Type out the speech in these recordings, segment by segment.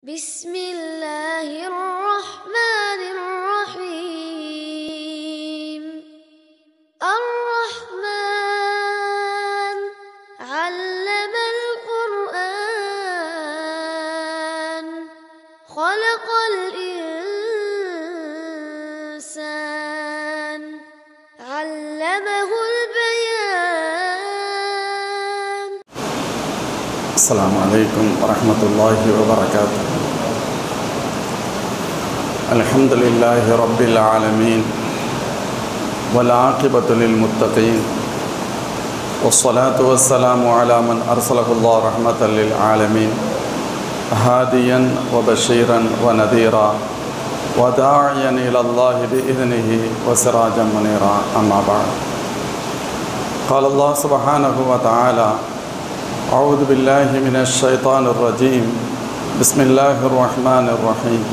بسم الله الرحمن الرحيم الرحمن علم القرآن خلق الإنسان علمه البيان السلام عليكم ورحمة الله وبركاته الحمد لله رب العالمين والعاقبة للمتقين والصلاة والسلام على من أرسله الله رحمة للعالمين هاديا وبشيرا ونذيرا وداعيا إلى الله بإذنه وسراجا منيرا أما بعد قال الله سبحانه وتعالى أعوذ بالله من الشيطان الرجيم بسم الله الرحمن الرحيم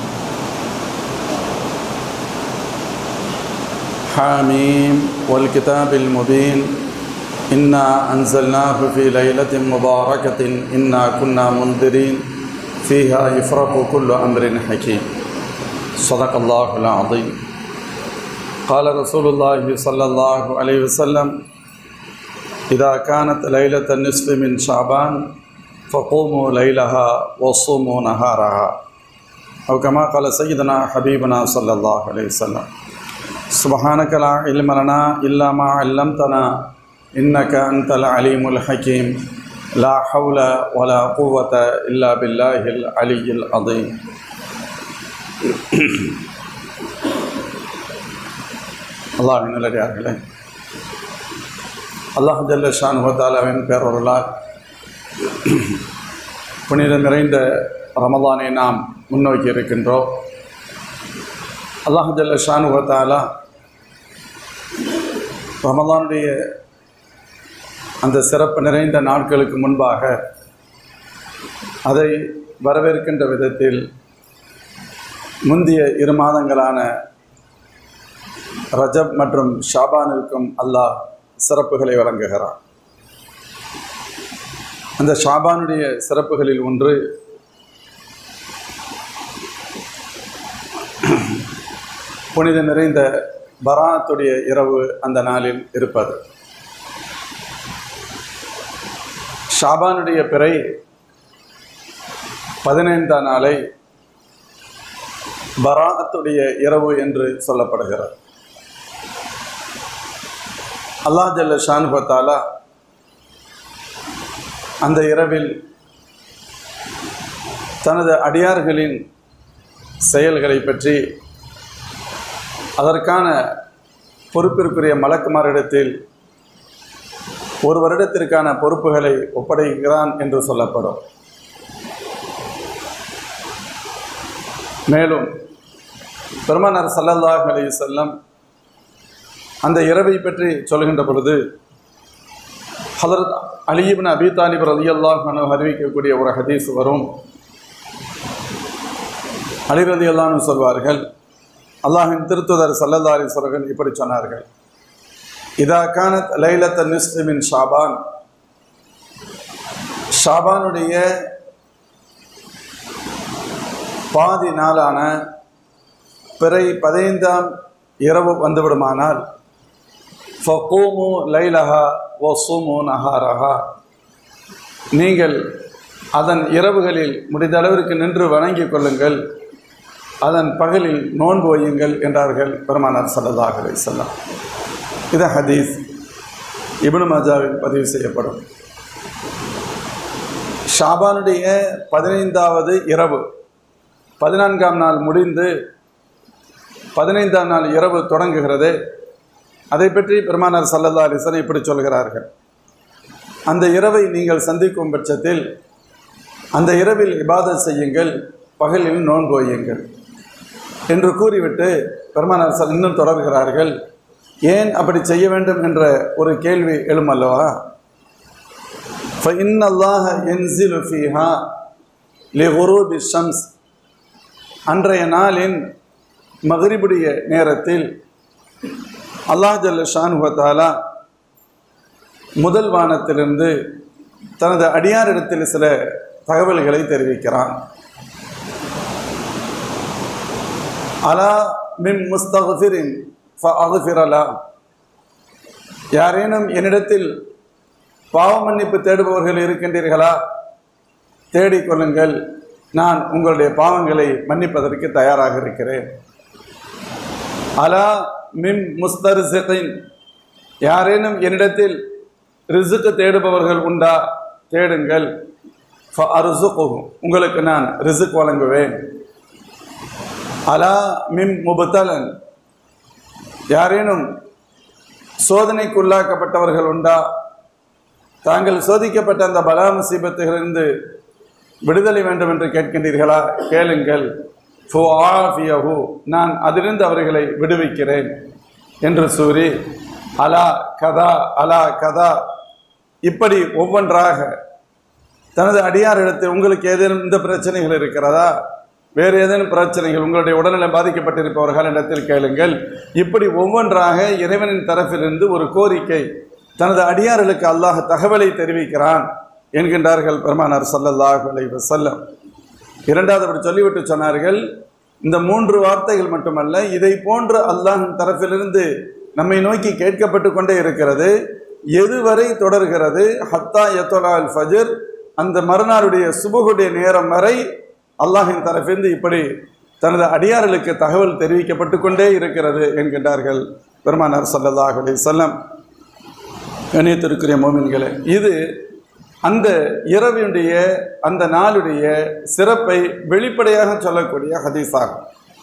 حاميم والكتاب المبين إنا أنزلناه في ليلة مباركة إنا كنا منذرين فيها يفرق كل أمر حكيم صدق الله العظيم قال رسول الله صلى الله عليه وسلم إذا كانت ليلة النصف من شعبان فقوموا ليلها وصوموا نهارها أو كما قال سيدنا حبيبنا صلى الله عليه وسلم سبحانك لا علم لنا إلا ما علمتنا إنك أنت العليم الحكيم لا حول ولا قوة إلا بالله العلي العظيم الله நல்லடியார்களே அல்லாஹ் ஜல்ல ஷானுவத்தாலாவின் பேரொருளால் புனிதம் நிறைந்த ரமதானை நாம் முன்னோக்கி இருக்கின்றோம் அல்லாஹ் ஜல்ல ஷானுவத்தாலா ரமதானுடைய அந்த சிறப்பு நிறைந்த நாட்களுக்கு முன்பாக அதை வரவேற்கின்ற விதத்தில் முந்திய இரு மாதங்களான ரஜப் மற்றும் ஷாபானிற்கும் அல்லாஹ் சிறப்புகளை வழங்குகிறார் அந்த ஷாபானுடைய சிறப்புகளில் ஒன்று புனித நிறைந்த பராத்துடைய இரவு அந்த நாளில் இருப்பது ஷாபானுடைய பிறை பதினைந்தாம் நாளை பராத்துடைய இரவு என்று சொல்லப்படுகிறது அல்லாஹ் ஜல்ல ஷானுபத்தாலா அந்த இரவில் தனது அடியார்களின் செயல்களை பற்றி அதற்கான பொறுப்பிற்குரிய மலக்குமாரிடத்தில் ஒரு வருடத்திற்கான பொறுப்புகளை ஒப்படைக்கிறான் என்று சொல்லப்படும் மேலும் பெருமானார் சல்லல்லாஹ் அலைஹி செல்லம் அந்த இரவை பற்றி சொல்கின்ற பொழுது ஹதரத் அலிபின் அபி தாலிப் ரதி அல்லாஹ் அறிவிக்கக்கூடிய ஒரு ஹதீஸ் வரும் அலி ரதி அல்லான்னு சொல்வார்கள் அல்லாஹின் திருத்துதர் சல்லல்லா அலிஸ்வர்கள் இப்படி சொன்னார்கள் இதா கானத் லைலத்த நிஸ்லிமின் ஷாபான் ஷாபானுடைய பாதி நாளான பிறை பதினைந்தாம் இரவு வந்துவிடுமானால் ஃபகூமு லைலஹா வசூமு நஹாரஹா நீங்கள் அதன் இரவுகளில் முடிந்த அளவிற்கு நின்று வணங்கிக் கொள்ளுங்கள் அதன் பகலில் நோன்பு வையுங்கள் என்றார்கள் பெருமானார் சல்லல்லாஹ் அலைஹிஸ்ஸலாம் இது ஹதீஸ் இப்னு மஜாவில் பதிவு செய்யப்படும் ஷாபானுடைய பதினைந்தாவது இரவு பதினான்காம் நாள் முடிந்து பதினைந்தாம் நாள் இரவு தொடங்குகிறது அதை பற்றி பெருமானார் சல்லல்லா அலிசன் இப்படி சொல்கிறார்கள் அந்த இரவை நீங்கள் சந்திக்கும் பட்சத்தில் அந்த இரவில் இபாதத் செய்யுங்கள் பகலில் நோன்பு வையுங்கள் என்று கூறிவிட்டு பெருமானார் சல் இன்னும் தொடர்கிறார்கள் ஏன் அப்படி செய்ய வேண்டும் என்ற ஒரு கேள்வி எழும் அல்லவா فإن الله ينزل فيها لغروب الشمس அன்றைய நாளின் மகரிபுடைய நேரத்தில் அல்லாஹ் ஜல்ல ஷானுவத்தாலா முதல் வானத்திலிருந்து தனது அடியாரிடத்தில் சில தகவல்களை தெரிவிக்கிறான் அலா மின் முஸ்தகுஃபிரின் ஃபஅகுஃபிரலா யாரேனும் என்னிடத்தில் பாவ மன்னிப்பு தேடுபவர்கள் இருக்கின்றீர்களா தேடிக்கொள்ளுங்கள் நான் உங்களுடைய பாவங்களை மன்னிப்பதற்கு தயாராக இருக்கிறேன் அலா மின் முஸ்தரிசின் யாரேனும் என்னிடத்தில் ரிசுக்கு தேடுபவர்கள் உண்டா தேடுங்கள் அருசுக்கும் உங்களுக்கு நான் ரிசுக் வழங்குவேன் அலா மிம் முபத்தலன் யாரேனும் சோதனைக்குள்ளாக்கப்பட்டவர்கள் உண்டா தாங்கள் சோதிக்கப்பட்ட அந்த பலா முசீபத்துகளிலிருந்து விடுதலை வேண்டும் என்று கேட்கின்றீர்களா கேளுங்கள் ஃபோ ஆஃபியஹு நான் அதிலிருந்து அவர்களை விடுவிக்கிறேன் என்று கூறி அலா கதா அலா கதா இப்படி ஒவ்வொன்றாக தனது அடியாரிடத்தில் உங்களுக்கு ஏதேனும் இந்த பிரச்சனைகள் இருக்கிறதா வேறு ஏதேனும் பிரச்சனைகள் உங்களுடைய உடல்நலம் பாதிக்கப்பட்டிருப்பவர்கள் இடத்தில் கேளுங்கள் இப்படி ஒவ்வொன்றாக இறைவனின் தரப்பிலிருந்து ஒரு கோரிக்கை தனது அடியார்களுக்கு அல்லாஹ் தகவலை தெரிவிக்கிறான் என்கின்றார்கள் பெருமானார் ஸல்லல்லாஹு அலைஹி வஸல்லம் இரண்டாவது அப்படி சொல்லிவிட்டு சொன்னார்கள் இந்த மூன்று வார்த்தைகள் மட்டுமல்ல இதை போன்று அல்லாஹின் தரப்பிலிருந்து நம்மை நோக்கி கேட்கப்பட்டு கொண்டே இருக்கிறது எதுவரை தொடர்கிறது ஹத்தா யத்தோலா அல் ஃபஜர் அந்த மறுநாளுடைய சுபகுடைய நேரம் வரை அல்லாஹின் தரப்பிலிருந்து இப்படி தனது அடியார்களுக்கு தகவல் தெரிவிக்கப்பட்டு கொண்டே இருக்கிறது என்கின்றார்கள் பெருமானார் ஸல்லல்லாஹு அலைஹி வஸல்லம் கணியத்திற்குரிய மோமின்களே இது அந்த இரவினுடைய அந்த நாளுடைய சிறப்பை வெளிப்படையாக சொல்லக்கூடிய ஹதீஸாகும்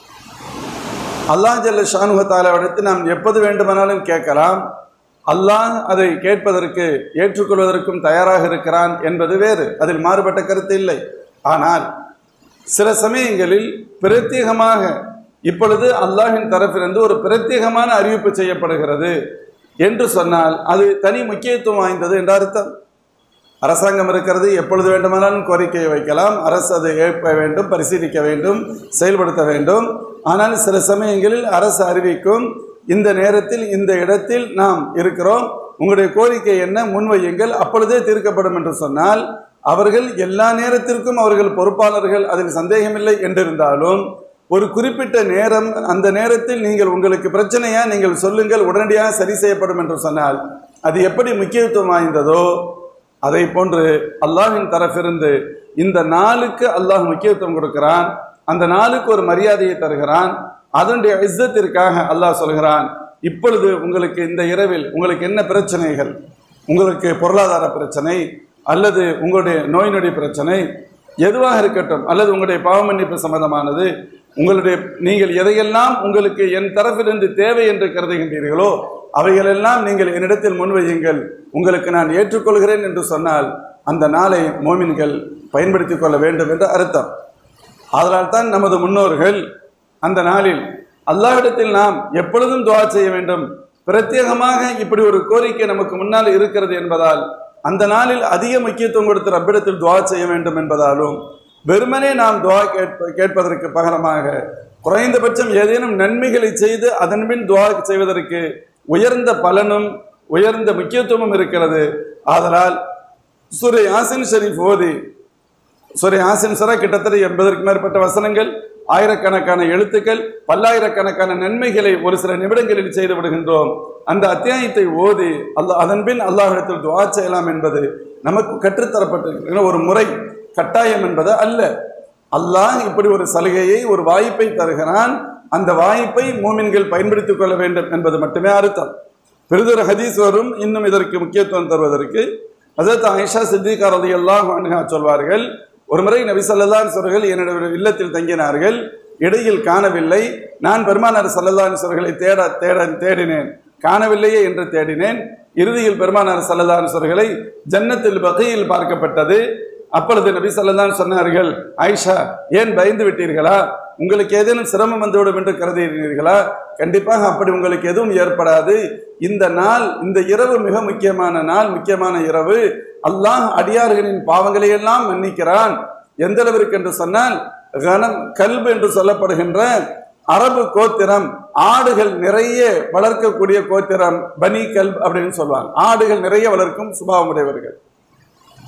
அல்லாஹ் ஜல்ல ஷானுகத்தாலாவிடத்து நாம் எப்போது வேண்டுமானாலும் கேட்கலாம் அல்லாஹ் அதை கேட்பதற்கு ஏற்றுக்கொள்வதற்கும் தயாராக இருக்கிறான் என்பது வேறு அதில் மாறுபட்ட கருத்து இல்லை ஆனால் சில சமயங்களில் பிரத்யேகமாக இப்பொழுது அல்லாஹின் தரப்பிலிருந்து ஒரு பிரத்யேகமான அறிவிப்பு செய்யப்படுகிறது என்று சொன்னால் அது தனி முக்கியத்துவம் வாய்ந்தது என்ற அர்த்தம் அரசாங்கம் இருக்கிறது எப்பொழுது வேண்டுமானாலும் கோரிக்கையை வைக்கலாம் அரசு அதை ஏற்க வேண்டும் பரிசீலிக்க வேண்டும் செயல்படுத்த வேண்டும் ஆனால் சில சமயங்களில் அரசு அறிவிக்கும் இந்த நேரத்தில் இந்த இடத்தில் நாம் இருக்கிறோம் உங்களுடைய கோரிக்கை என்ன முன்வையுங்கள் அப்பொழுதே தீர்க்கப்படும் என்று சொன்னால் அவர்கள் எல்லா நேரத்திற்கும் அவர்கள் பொறுப்பாளர்கள் அதில் சந்தேகமில்லை என்றிருந்தாலும் ஒரு குறிப்பிட்ட நேரம் அந்த நேரத்தில் நீங்கள் உங்களுக்கு பிரச்சனையா நீங்கள் சொல்லுங்கள் உடனடியாக சரி செய்யப்படும் என்று சொன்னால் அது எப்படி முக்கியத்துவம் வாய்ந்ததோ அதை போன்று அல்லாஹின் தரப்பிலிருந்து இந்த நாளுக்கு அல்லாஹ் முக்கியத்துவம் கொடுக்கிறான் அந்த நாளுக்கு ஒரு மரியாதையை தருகிறான் அதனுடைய இஸ்ஸத்திற்காக அல்லாஹ் சொல்கிறான் இப்பொழுது உங்களுக்கு இந்த இரவில் உங்களுக்கு என்ன பிரச்சனைகள் உங்களுக்கு பொருளாதார பிரச்சனை அல்லது உங்களுடைய நோய் நொடி பிரச்சனை எதுவாக இருக்கட்டும் அல்லது உங்களுடைய பாவ மன்னிப்பு சம்பந்தமானது உங்களுடைய நீங்கள் எதையெல்லாம் உங்களுக்கு என் தரப்பிலிருந்து தேவை என்று கருதுகின்றீர்களோ அவைகளெல்லாம் நீங்கள் என்னிடத்தில் முன்வையுங்கள் உங்களுக்கு நான் ஏற்றுக்கொள்கிறேன் என்று சொன்னால் அந்த நாளை மோமின்கள் பயன்படுத்திக் கொள்ள வேண்டும் என்று அர்த்தம் அதனால் தான் நமது முன்னோர்கள் அந்த நாளில் அல்லாஹ்விடத்தில் நாம் எப்பொழுதும் துவா செய்ய வேண்டும் பிரத்யேகமாக இப்படி ஒரு கோரிக்கை நமக்கு முன்னால் இருக்கிறது என்பதால் அந்த நாளில் அதிக முக்கியத்துவம் கொடுத்து ரப்பிடத்தில் துவா செய்ய வேண்டும் என்பதாலும் வெறுமனே நாம் துவா கேட்ப கேட்பதற்கு பகரமாக குறைந்தபட்சம் ஏதேனும் நன்மைகளை செய்து அதன்பின் துவா செய்வதற்கு உயர்ந்த பலனும் உயர்ந்த முக்கியத்துவமும் இருக்கிறது ஆதலால் சுரை யாசின் ஷரீஃப் ஓதி சுரை யாசின் சரா கிட்டத்தட்ட எண்பதற்கு மேற்பட்ட வசனங்கள் ஆயிரக்கணக்கான எழுத்துக்கள் பல்லாயிரக்கணக்கான நன்மைகளை ஒரு சில நிமிடங்களில் செய்து விடுகின்றோம் அந்த அத்தியாயத்தை ஓதி அல்லாஹ் அதன்பின் அல்லாஹிடத்தில் துவா செய்யலாம் என்பது நமக்கு கற்றுத்தரப்பட்டிருக்கிற ஒரு முறை கட்டாயம் என்பது அல்ல அல்லாஹ் இப்படி ஒரு சலுகையை ஒரு வாய்ப்பை தருகிறான் அந்த வாய்ப்பை மூமின்கள் பயன்படுத்திக் கொள்ள வேண்டும் என்பது மட்டுமே அர்த்தம் பெரிதொரு ஹதீஸ் வரும் இன்னும் இதற்கு முக்கியத்துவம் தருவதற்கு அதற்கு ஆயிஷா சித்திகார் ரதி எல்லாம் சொல்வார்கள் ஒரு முறை நபி ஸல்லல்லாஹு சொல்கள் என்னுடைய இல்லத்தில் தங்கினார்கள் இடையில் காணவில்லை நான் பெருமானார் சல்லல்லாஹு அவர்களை தேட தேட தேடினேன் காணவில்லையே என்று தேடினேன் இறுதியில் பெருமானார் சல்லல்லாஹு அவர்களை ஜன்னத்தில் பகையில் பார்க்கப்பட்டது அப்பொழுது நபி ஸல்லல்லாஹு சொன்னார்கள் ஆயிஷா ஏன் பயந்து விட்டீர்களா உங்களுக்கு ஏதேனும் சிரமம் வந்துவிடும் என்று கருதுகிறீர்களா கண்டிப்பாக அப்படி உங்களுக்கு எதுவும் ஏற்படாது இந்த நாள் இந்த இரவு மிக முக்கியமான நாள் முக்கியமான இரவு அல்லாஹ் அடியார்களின் பாவங்களை எல்லாம் மன்னிக்கிறான் எந்த அளவிற்கு என்று சொன்னால் கனம் கல்பு என்று சொல்லப்படுகின்ற அரபு கோத்திரம் ஆடுகள் நிறைய வளர்க்கக்கூடிய கோத்திரம் பனி கல்ப் அப்படின்னு சொல்லுவாங்க ஆடுகள் நிறைய வளர்க்கும் சுபாவமுடையவர்கள்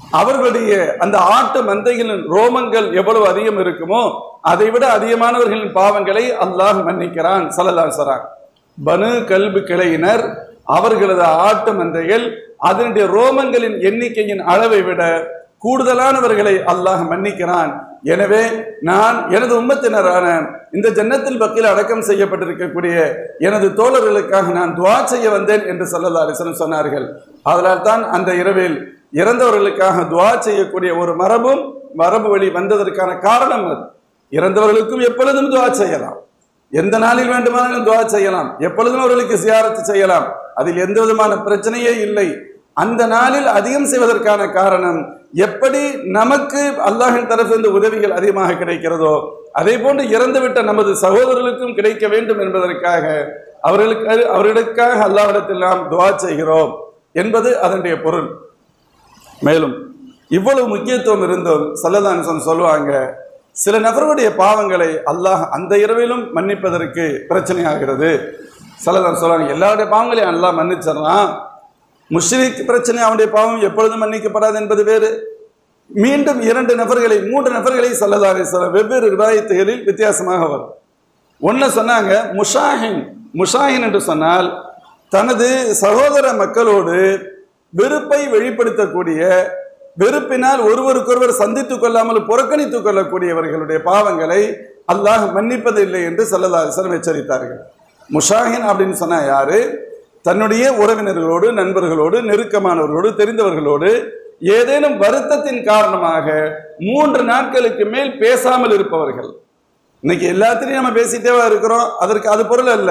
அவர்களுடைய அந்த ஆட்டு மந்தைகளின் ரோமங்கள் எவ்வளவு அதிகம் இருக்குமோ அதை விட அதிகமானவர்களின் பாவங்களை அல்லாஹ் மன்னிக்கிறான் சல்லல்லாஹு சொல்றான் பனு கல்பு கிளையினர் அவர்களது ஆட்டு மந்தைகள் அதனுடைய ரோமங்களின் எண்ணிக்கையின் அளவை விட கூடுதலானவர்களை அல்லாஹ் மன்னிக்கிறான் எனவே நான் எனது உம்மத்தினரான இந்த ஜன்னத்தில் பக்கில் அடக்கம் செய்யப்பட்டிருக்கக்கூடிய எனது தோழர்களுக்காக நான் துவா செய்ய வந்தேன் என்று சல்லல்லா அலிஸ்லம் சொன்னார்கள் அதனால் தான் அந்த இரவில் இறந்தவர்களுக்காக துவா செய்யக்கூடிய ஒரு மரபும் மரபு வழி வந்ததற்கான காரணம் அது இறந்தவர்களுக்கும் எப்பொழுதும் துவா செய்யலாம் எந்த நாளில் வேண்டுமானாலும் துவா செய்யலாம் எப்பொழுதும் அவர்களுக்கு சியாரத்து செய்யலாம் அதில் எந்த விதமான பிரச்சனையே இல்லை அந்த நாளில் அதிகம் செய்வதற்கான காரணம் எப்படி நமக்கு அல்லாஹின் தரப்பிலிருந்து உதவிகள் அதிகமாக கிடைக்கிறதோ அதே போன்று இறந்துவிட்ட நமது சகோதரர்களுக்கும் கிடைக்க வேண்டும் என்பதற்காக அவர்களுக்கு அவர்களுக்காக அல்லாஹ்விடத்தில் நாம் துவா செய்கிறோம் என்பது அதனுடைய பொருள் மேலும் இவ்வளவு முக்கியத்துவம் இருந்தும் சல்லதான் சொல்லுவாங்க சில நபர்களுடைய பாவங்களை அல்லாஹ் அந்த இரவிலும் மன்னிப்பதற்கு பிரச்சனையாகிறது சல்லதான் சொல்லுவாங்க எல்லாருடைய பாவங்களையும் அல்லாஹ் மன்னிச்சிடலாம் முஷ்ரிக் பிரச்சனை அவனுடைய பாவம் எப்பொழுதும் மன்னிக்கப்படாது என்பது வேறு மீண்டும் இரண்டு நபர்களை மூன்று நபர்களை சல்லதாரி சொல்ல வெவ்வேறு விவாயத்துகளில் வித்தியாசமாக வரும் ஒன்று சொன்னாங்க முஷாஹின் முஷாஹின் என்று சொன்னால் தனது சகோதர மக்களோடு வெறுப்பை வெளிப்படுத்தக்கூடிய வெறுப்பினால் ஒருவருக்கொருவர் சந்தித்துக் கொள்ளாமல் புறக்கணித்துக் கொள்ளக்கூடியவர்களுடைய பாவங்களை அல்லாஹ் மன்னிப்பதில்லை என்று சல்லதாசனம் எச்சரித்தார்கள் முஷாஹின் அப்படின்னு சொன்னா யாரு தன்னுடைய உறவினர்களோடு நண்பர்களோடு நெருக்கமானவர்களோடு தெரிந்தவர்களோடு ஏதேனும் வருத்தத்தின் காரணமாக மூன்று நாட்களுக்கு மேல் பேசாமல் இருப்பவர்கள் இன்னைக்கு எல்லாத்திலையும் நம்ம பேசிட்டே இருக்கிறோம் அதற்கு அது பொருள் அல்ல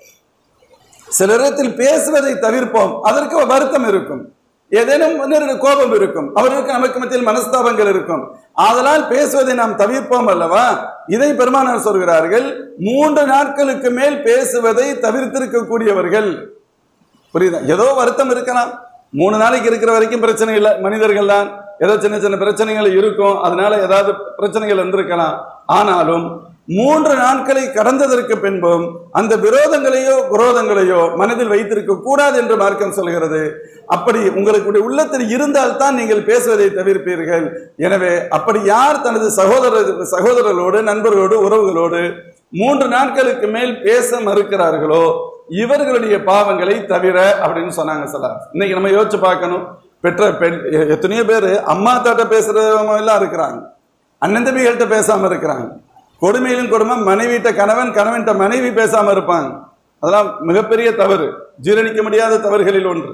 சிலரிடத்தில் பேசுவதை தவிர்ப்போம் அதற்கு வருத்தம் இருக்கும் ஏதேனும் நேரடி கோபம் இருக்கும் அவர்களுக்கு நமக்கு மத்தியில் மனஸ்தாபங்கள் இருக்கும் ஆதலால் பேசுவதை நாம் தவிர்ப்போம் அல்லவா இதை பெருமானார் சொல்கிறார்கள் மூன்று நாட்களுக்கு மேல் பேசுவதை தவிர்த்திருக்கக்கூடியவர்கள் புரியுதா ஏதோ வருத்தம் இருக்கலாம் மூணு நாளைக்கு இருக்கிற வரைக்கும் பிரச்சனை இல்லை மனிதர்கள் தான் ஏதோ சின்ன சின்ன பிரச்சனைகள் இருக்கும் அதனால ஏதாவது பிரச்சனைகள் இருந்திருக்கலாம் ஆனாலும் மூன்று நாட்களை கடந்ததற்கு பின்பும் அந்த விரோதங்களையோ விரோதங்களையோ மனதில் வைத்திருக்க கூடாது என்று மார்க்கம் சொல்கிறது அப்படி உங்களுக்கு உள்ளத்தில் இருந்தால் தான் நீங்கள் பேசுவதை தவிர்ப்பீர்கள் எனவே அப்படி யார் தனது சகோதரர் சகோதரர்களோடு நண்பர்களோடு உறவுகளோடு மூன்று நாட்களுக்கு மேல் பேச மறுக்கிறார்களோ இவர்களுடைய பாவங்களை தவிர அப்படின்னு சொன்னாங்க சில இன்னைக்கு நம்ம யோசிச்சு பார்க்கணும் பெற்ற பெண் எ- எத்தனையோ பேர் அம்மா தாட்ட பேசுறவங்க எல்லாம் இருக்கிறாங்க அண்ணன் தம்பிகள்கிட்ட பேசாம இருக்கிறாங்க கொடுமையிலும் கொடுமை மனைவிட்ட கணவன் கணவன்கிட்ட மனைவி பேசாம இருப்பாங்க அதெல்லாம் மிகப்பெரிய தவறு ஜீரணிக்க முடியாத தவறுகளில் ஒன்று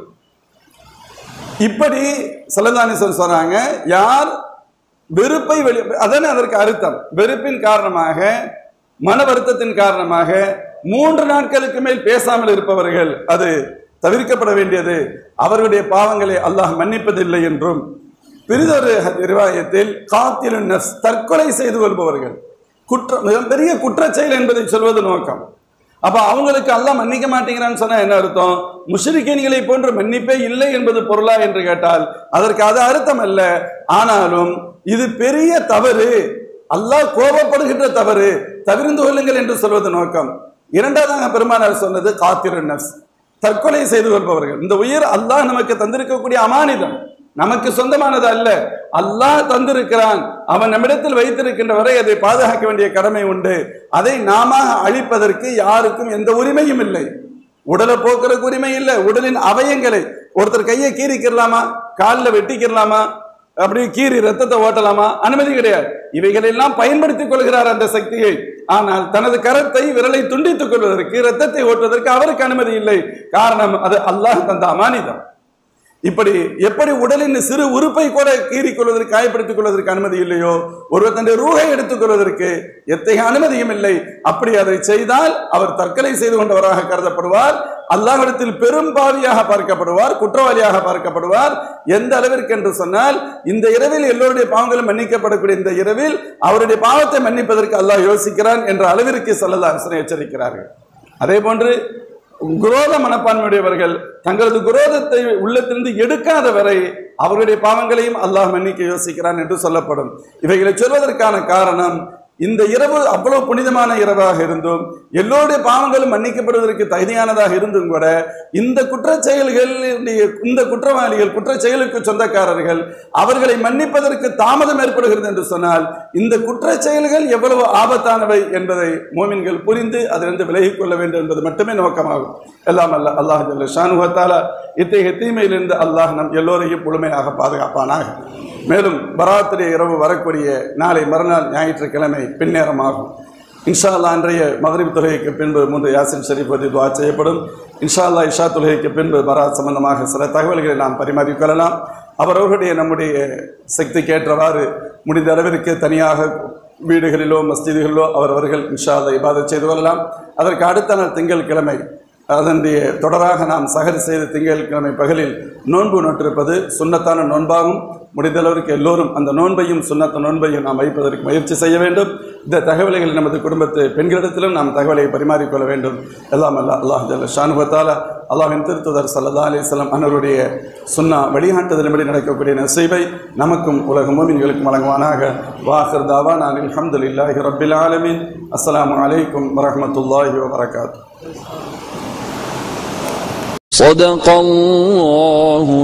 இப்படி சலதானேஸ்வரர் சொல்றாங்க யார் வெறுப்பை வெளி அதானே அதற்கு அர்த்தம் வெறுப்பின் காரணமாக மன வருத்தத்தின் காரணமாக மூன்று நாட்களுக்கு மேல் பேசாமல் இருப்பவர்கள் அது தவிர்க்கப்பட வேண்டியது அவர்களுடைய பாவங்களை அல்லாஹ் மன்னிப்பதில்லை என்றும் பிரிதொரு ரிவாயத்தில் காத்திரு நஃப்ஸ் தற்கொலை செய்து கொள்பவர்கள் குற்ற மிகப்பெரிய குற்றச் செயல் என்பதை சொல்வது நோக்கம் அப்ப அவங்களுக்கு அல்லாஹ் மன்னிக்க மாட்டேங்கிறான்னு சொன்னா என்ன அர்த்தம் முஷ்ரிக்கீன்களை போன்று மன்னிப்பே இல்லை என்பது பொருளா என்று கேட்டால் அதற்கு அது அர்த்தம் அல்ல ஆனாலும் இது பெரிய தவறு அல்லாஹ் கோபப்படுகின்ற தவறு தவிர்ந்து கொள்ளுங்கள் என்று சொல்வது நோக்கம் இரண்டாவதாக பெருமானார் சொன்னது காத்திரு நஃப்ஸ் தற்கொலை செய்து கொள்பவர்கள் இந்த உயிர் அல்லாஹ் நமக்கு தந்திருக்கக்கூடிய அமானிதம் நமக்கு சொந்தமானது அல்ல அல்லாஹ் தந்திருக்கிறான் அவன் நம்மிடத்தில் வைத்திருக்கின்ற வரை அதை பாதுகாக்க வேண்டிய கடமை உண்டு அதை நாம அழிப்பதற்கு யாருக்கும் எந்த உரிமையும் இல்லை உடலை போக்குறதுக்கு உரிமை இல்லை உடலின் அவயங்களை ஒருத்தர் கையை கீறிக்கிறலாமா காலில் வெட்டிக்கிறலாமா அப்படி கீறி ரத்தத்தை ஓட்டலாமா அனுமதி கிடையாது இவைகளெல்லாம் பயன்படுத்திக் கொள்கிறார் அந்த சக்தியை ஆனால் தனது கரத்தை விரலை துண்டித்துக் கொள்வதற்கு ரத்தத்தை ஓட்டுவதற்கு அவருக்கு அனுமதி இல்லை காரணம் அது அல்லாஹ் தந்த அமானிதம் இப்படி எப்படி உடலின் சிறு உறுப்பை கூட கீறிக் கொள்வதற்கு காயப்படுத்திக் கொள்வதற்கு அனுமதி இல்லையோ ஒருவர் தன்னுடைய ரூகை எடுத்துக் கொள்வதற்கு எத்தகைய அனுமதியும் இல்லை அப்படி அதை செய்தால் அவர் தற்கொலை செய்து கொண்டவராக கருதப்படுவார் அல்லாஹ்விடத்தில் பெரும் பாவியாக பார்க்கப்படுவார் குற்றவாளியாக பார்க்கப்படுவார் எந்த அளவிற்கு என்று சொன்னால் இந்த இரவில் எல்லோருடைய பாவங்களும் மன்னிக்கப்படக்கூடிய இந்த இரவில் அவருடைய பாவத்தை மன்னிப்பதற்கு அல்லாஹ் யோசிக்கிறான் என்ற அளவிற்கு சொல்லல அரசனை எச்சரிக்கிறார்கள் அதே போன்று குரோத மனப்பான்மையுடையவர்கள் தங்களது குரோதத்தை உள்ளத்திலிருந்து எடுக்காத வரை அவர்களுடைய பாவங்களையும் அல்லாஹ் மன்னிக்க யோசிக்கிறான் என்று சொல்லப்படும் இவைகளை சொல்வதற்கான காரணம் இந்த இரவு அவ்வளவு புனிதமான இரவாக இருந்தும் எல்லோருடைய பாவங்களும் மன்னிக்கப்படுவதற்கு தகுதியானதாக இருந்தும் கூட இந்த குற்றச் செயல்களுடைய இந்த குற்றவாளிகள் குற்றச் செயலுக்கு சொந்தக்காரர்கள் அவர்களை மன்னிப்பதற்கு தாமதம் ஏற்படுகிறது என்று சொன்னால் இந்த குற்றச் செயல்கள் எவ்வளவு ஆபத்தானவை என்பதை மோமின்கள் புரிந்து அதிலிருந்து விலகிக் கொள்ள வேண்டும் என்பது மட்டுமே நோக்கமாகும் எல்லாம் அல்ல அல்லாஹ் ஜல்ல ஷானுவத்தால இத்தகைய தீமையிலிருந்து அல்லாஹ் நம் எல்லோரையும் முழுமையாக பாதுகாப்பானாக மேலும் பராத்துடைய இரவு வரக்கூடிய நாளை மறுநாள் ஞாயிற்றுக்கிழமை பின்னேரமாகும் இன்ஷா அல்லாஹ் அன்றைய மகரிப் தொழுகைக்கு பின்பு மூன்று யாசின் ஷரீப் ஓதி துவா செய்யப்படும் இன்ஷா அல்லாஹ் இஷா தொழுகைக்கு பின்பு பராத் சம்பந்தமாக சில தகவல்களை நாம் பரிமாறிக்கொள்ளலாம் அவரவர்களுடைய நம்முடைய சக்திக்கு ஏற்றவாறு முடிந்த அளவிற்கு தனியாக வீடுகளிலோ மஸ்ஜிதுகளிலோ அவரவர்கள் இன்ஷா அல்லாஹ் இபாதத் செய்து கொள்ளலாம் அதற்கு அடுத்த நாள் திங்கட்கிழமை அதனுடைய தொடராக நாம் சகர் செய்த திங்கட்கிழமை பகலில் நோன்பு நோட்டிருப்பது சுண்ணத்தான நோன்பாகும் முடிந்தளவிற்கு எல்லோரும் அந்த நோன்பையும் சுண்ணத்த நோன்பையும் நாம் வைப்பதற்கு முயற்சி செய்ய வேண்டும் இந்த தகவல்களை நமது குடும்பத்து பெண்களிடத்திலும் நாம் தகவலை பரிமாறிக்கொள்ள வேண்டும் எல்லாம் அல்ல அல்லாஹ் ஜல்ல ஷானுபத்தால அல்லாஹின் திருத்துதர் சல்லா அலிஸ்லாம் அன்னருடைய சுன்னா வழிகாட்டுதலின்படி நடக்கக்கூடிய நசைவை நமக்கும் உலக மோமின்களுக்கும் வழங்குவானாக வாஹர் தாவா நான் அல்ஹம்துலில்லாஹி ரப்பில் ஆலமீன் அஸ்ஸலாமு அலைக்கும் வரஹ்மத்துல்லாஹி வபரகாத்துஹு صدق الله